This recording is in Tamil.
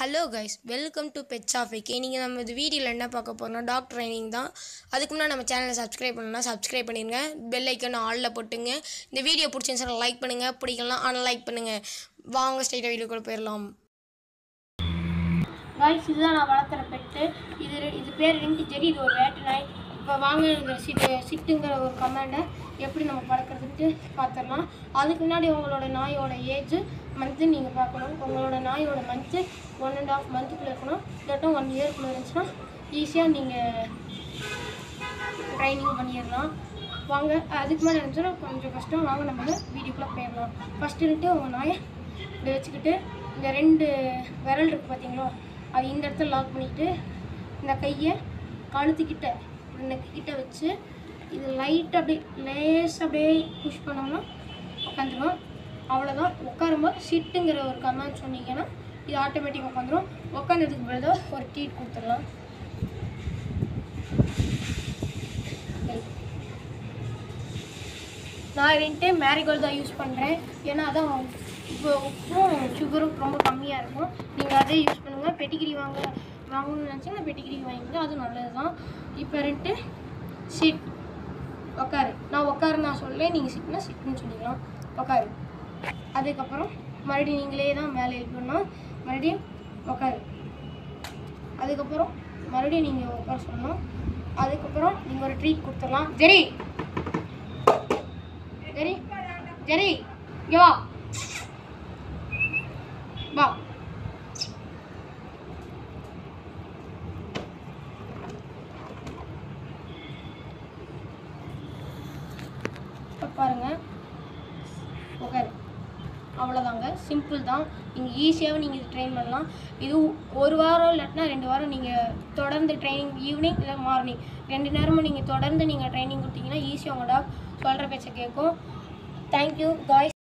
hello guys welcome to pets of AK நீங்கள் நம்ம இது வீடியோவில் என்ன பார்க்க போகிறோம்னா டாக் ட்ரைனிங் தான் அதுக்கு முன்னாடி நம்ம சேனலை சப்ஸ்கிரைப் பண்ணணும்னா சப்ஸ்கிரைப் பண்ணிடுங்க பெல் ஐக்கன் ஆலில் போட்டுங்க இந்த வீடியோ பிடிச்சிருந்துச்சுன்னா லைக் பண்ணுங்கள் பிடிக்கலாம் ஆனால் லைக் பண்ணுங்கள் வாங்க ஸ்ட்ரைட்டாக வீடியோ கூட போயிடலாம் காய்ஸ் இதுதான் நான் வளர்த்துற பெட்டு இது ரெ- இது பேர் ரெண்டு ஜெரி இது ஒரு வேட்டு நாய் இப்போ வாங்க இந்த சிட்டு சிட்டுங்கிற ஒரு கமாண்டை எப்படி நம்ம பழக்கிறதுக்கு பார்த்துடலாம் அதுக்கு முன்னாடி உங்களோட நாயோட ஏஜ் மந்த்து நீங்கள் பார்க்கணும் உங்களோட நாயோட மந்த்து ஒன் அண்ட் ஆஃப் மந்த்துக்குள்ளே இருக்கணும் இல்லாட்டும் ஒன் இயர்க்குள்ளே இருந்துச்சுன்னா ஈஸியாக நீங்கள் ட்ரைனிங் பண்ணிடலாம் வாங்க அதுக்கு மேலே இருந்துச்சுன்னா கொஞ்சம் கஷ்டம் வாங்க நம்ம வீடியோக்குள்ளே போயிடலாம் ஃபஸ்ட்டு இருந்துட்டு உங்கள் நாயை இப்படி வச்சுக்கிட்டு இந்த ரெண்டு விரல் இருக்குது பார்த்தீங்களா அது இந்த இடத்துல லாக் பண்ணிக்கிட்டு இந்த கையை கழுத்துக்கிட்ட நெக்கு கிட்ட வச்சு இது லைட்டாக அப்படியே லேஸ் அப்படியே புஷ் பண்ணோம்னா உட்காந்துரும் அவ்வளோதான் உட்காரும்போது சிட்டுங்கிற ஒரு கமெண்ட் சொன்னீங்கன்னா இது ஆட்டோமேட்டிக்காக உட்காந்துரும் உட்காந்ததுக்கு பதிலாக ஒரு டீட் கொடுத்துடலாம் நான் ரெண்டு மேரிகோல்டு தான் யூஸ் பண்ணுறேன் ஏன்னா அதான் இப்போ உப்பும் சுகரும் ரொம்ப கம்மியாக இருக்கும் நீங்கள் அதே யூஸ் பண்ணுங்கள் பெட்டிகிரி வாங்க வாங்கணும்னு நினச்சிங்கன்னா பெட்டிகிரி வாங்கிங்க அது நல்லது தான் இப்போ ரெண்டு சிட் உக்காரு நான் உக்காரு நான் சொல்ல நீங்கள் சிட்னா சிட்னு சொல்லிக்கலாம் உக்காரு அதுக்கப்புறம் மறுபடியும் நீங்களே தான் மேலே எழுப்பணும் மறுபடியும் உக்காரு அதுக்கப்புறம் மறுபடியும் நீங்கள் உட்கார சொல்லணும் அதுக்கப்புறம் நீங்கள் ஒரு ட்ரீட் கொடுத்துடலாம் ஜெரி ஜெரி ஜெரி இங்கே வா வா இப்ப பாருங்க உட்காரு அவ்வளோதாங்க சிம்பிள் தான் நீங்கள் ஈஸியாகவும் நீங்கள் இது ட்ரெயின் பண்ணலாம் இது ஒரு வாரம் இல்லாட்டினா ரெண்டு வாரம் நீங்கள் தொடர்ந்து ட்ரைனிங் ஈவினிங் இல்லை மார்னிங் ரெண்டு நேரமும் நீங்கள் தொடர்ந்து நீங்கள் ட்ரைனிங் கொடுத்தீங்கன்னா ஈஸியாக உங்கள் டாக் சொல்கிற பேச்சை கேட்கும் தேங்க்யூ காய்ஸ்